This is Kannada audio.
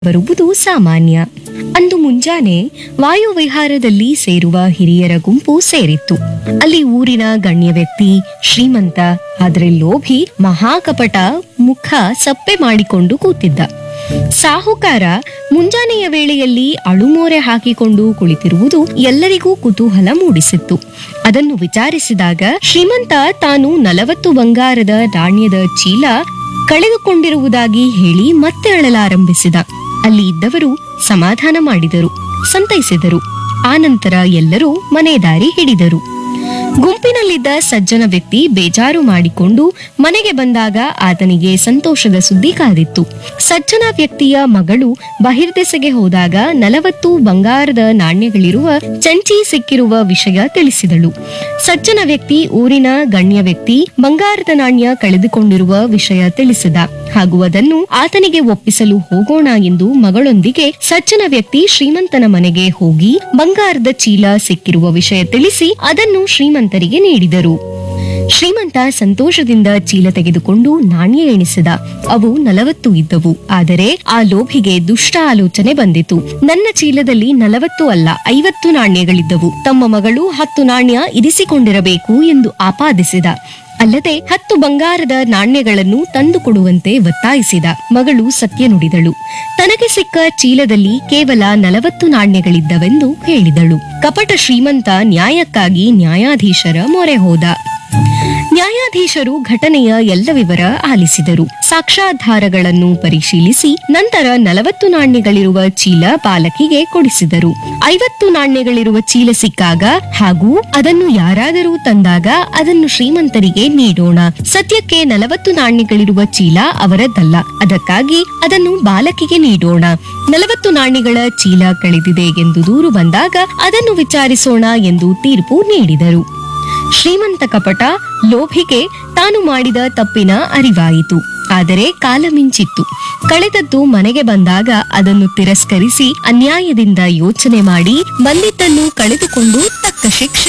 ಬರುವುದು ಸಾಮಾನ್ಯ ಅಂದು ಮುಂಜಾನೆ ವಾಯುವಿಹಾರದಲ್ಲಿ ಸೇರುವ ಹಿರಿಯರ ಗುಂಪು ಸೇರಿತ್ತು ಅಲ್ಲಿ ಊರಿನ ಗಣ್ಯ ವ್ಯಕ್ತಿ ಶ್ರೀಮಂತ ಆದ್ರೆ ಲೋಭಿ ಮಹಾಕಪಟ ಮುಖ ಸಪ್ಪೆ ಮಾಡಿಕೊಂಡು ಕೂತಿದ್ದ ಸಾಹುಕಾರ ಮುಂಜಾನೆಯ ವೇಳೆಯಲ್ಲಿ ಅಳುಮೋರೆ ಹಾಕಿಕೊಂಡು ಕುಳಿತಿರುವುದು ಎಲ್ಲರಿಗೂ ಕುತೂಹಲ ಮೂಡಿಸಿತ್ತು ಅದನ್ನು ವಿಚಾರಿಸಿದಾಗ ಶ್ರೀಮಂತ ತಾನು ನಲವತ್ತು ಬಂಗಾರದ ನಾಣ್ಯದ ಚೀಲ ಕಳೆದುಕೊಂಡಿರುವುದಾಗಿ ಹೇಳಿ ಮತ್ತೆ ಅಳಲಾರಂಭಿಸಿದ ಅಲ್ಲಿ ಇದ್ದವರು ಸಮಾಧಾನ ಮಾಡಿದರು ಸಂತೈಸಿದರು ಆನಂತರ ಎಲ್ಲರೂ ಮನೆ ದಾರಿ ಹಿಡಿದರು ಗುಂಪಿನಲ್ಲಿದ್ದ ಸಜ್ಜನ ವ್ಯಕ್ತಿ ಬೇಜಾರು ಮಾಡಿಕೊಂಡು ಮನೆಗೆ ಬಂದಾಗ ಆತನಿಗೆ ಸಂತೋಷದ ಸುದ್ದಿ ಕಾದಿತ್ತು ಸಜ್ಜನ ವ್ಯಕ್ತಿಯ ಮಗಳು ಬಹಿರ್ದೆಸೆಗೆ ಹೋದಾಗ ನಲವತ್ತು ಬಂಗಾರದ ನಾಣ್ಯಗಳಿರುವ ಚಂಚಿ ಸಿಕ್ಕಿರುವ ವಿಷಯ ತಿಳಿಸಿದಳು ಸಜ್ಜನ ವ್ಯಕ್ತಿ ಊರಿನ ಗಣ್ಯ ವ್ಯಕ್ತಿ ಬಂಗಾರದ ನಾಣ್ಯ ಕಳೆದುಕೊಂಡಿರುವ ವಿಷಯ ತಿಳಿಸಿದ ಹಾಗೂ ಅದನ್ನು ಆತನಿಗೆ ಒಪ್ಪಿಸಲು ಹೋಗೋಣ ಎಂದು ಮಗಳೊಂದಿಗೆ ಸಜ್ಜನ ವ್ಯಕ್ತಿ ಶ್ರೀಮಂತನ ಮನೆಗೆ ಹೋಗಿ ಬಂಗಾರದ ಚೀಲ ಸಿಕ್ಕಿರುವ ವಿಷಯ ತಿಳಿಸಿ ಅದನ್ನು ಶ್ರೀಮಂತರಿಗೆ ನೀಡಿದರು ಶ್ರೀಮಂತ ಸಂತೋಷದಿಂದ ಚೀಲ ತೆಗೆದುಕೊಂಡು ನಾಣ್ಯ ಎಣಿಸಿದ ಅವು ನಲವತ್ತು ಇದ್ದವು ಆದರೆ ಆ ಲೋಭಿಗೆ ದುಷ್ಟ ಆಲೋಚನೆ ಬಂದಿತು ನನ್ನ ಚೀಲದಲ್ಲಿ ನಲವತ್ತು ಅಲ್ಲ ಐವತ್ತು ನಾಣ್ಯಗಳಿದ್ದವು ತಮ್ಮ ಮಗಳು ಹತ್ತು ನಾಣ್ಯ ಇರಿಸಿಕೊಂಡಿರಬೇಕು ಎಂದು ಆಪಾದಿಸಿದ ಅಲ್ಲದೆ ಹತ್ತು ಬಂಗಾರದ ನಾಣ್ಯಗಳನ್ನು ತಂದು ಕೊಡುವಂತೆ ಒತ್ತಾಯಿಸಿದ ಮಗಳು ಸತ್ಯ ನುಡಿದಳು ತನಗೆ ಸಿಕ್ಕ ಚೀಲದಲ್ಲಿ ಕೇವಲ ನಲವತ್ತು ನಾಣ್ಯಗಳಿದ್ದವೆಂದು ಹೇಳಿದಳು ಕಪಟ ಶ್ರೀಮಂತ ನ್ಯಾಯಕ್ಕಾಗಿ ನ್ಯಾಯಾಧೀಶರ ಮೊರೆ ಹೋದ ನ್ಯಾಯಾಧೀಶರು ಘಟನೆಯ ಎಲ್ಲ ವಿವರ ಆಲಿಸಿದರು ಸಾಕ್ಷ್ಯಾಧಾರಗಳನ್ನು ಪರಿಶೀಲಿಸಿ ನಂತರ ನಲವತ್ತು ನಾಣ್ಯಗಳಿರುವ ಚೀಲ ಬಾಲಕಿಗೆ ಕೊಡಿಸಿದರು ಐವತ್ತು ನಾಣ್ಯಗಳಿರುವ ಚೀಲ ಸಿಕ್ಕಾಗ ಹಾಗೂ ಅದನ್ನು ಯಾರಾದರೂ ತಂದಾಗ ಅದನ್ನು ಶ್ರೀಮಂತರಿಗೆ ನೀಡೋಣ ಸದ್ಯಕ್ಕೆ ನಲವತ್ತು ನಾಣ್ಯಗಳಿರುವ ಚೀಲ ಅವರದ್ದಲ್ಲ ಅದಕ್ಕಾಗಿ ಅದನ್ನು ಬಾಲಕಿಗೆ ನೀಡೋಣ ನಲವತ್ತು ನಾಣ್ಯಗಳ ಚೀಲ ಕಳೆದಿದೆ ಎಂದು ದೂರು ಬಂದಾಗ ಅದನ್ನು ವಿಚಾರಿಸೋಣ ಎಂದು ತೀರ್ಪು ನೀಡಿದರು ಶ್ರೀಮಂತ ಕಪಟ ಲೋಭಿಗೆ ತಾನು ಮಾಡಿದ ತಪ್ಪಿನ ಅರಿವಾಯಿತು ಆದರೆ ಕಾಲ ಮಿಂಚಿತ್ತು ಕಳೆದದ್ದು ಮನೆಗೆ ಬಂದಾಗ ಅದನ್ನು ತಿರಸ್ಕರಿಸಿ ಅನ್ಯಾಯದಿಂದ ಯೋಚನೆ ಮಾಡಿ ಬಂದಿದ್ದನ್ನು ಕಳೆದುಕೊಂಡು ತಕ್ಕ ಶಿಕ್ಷೆ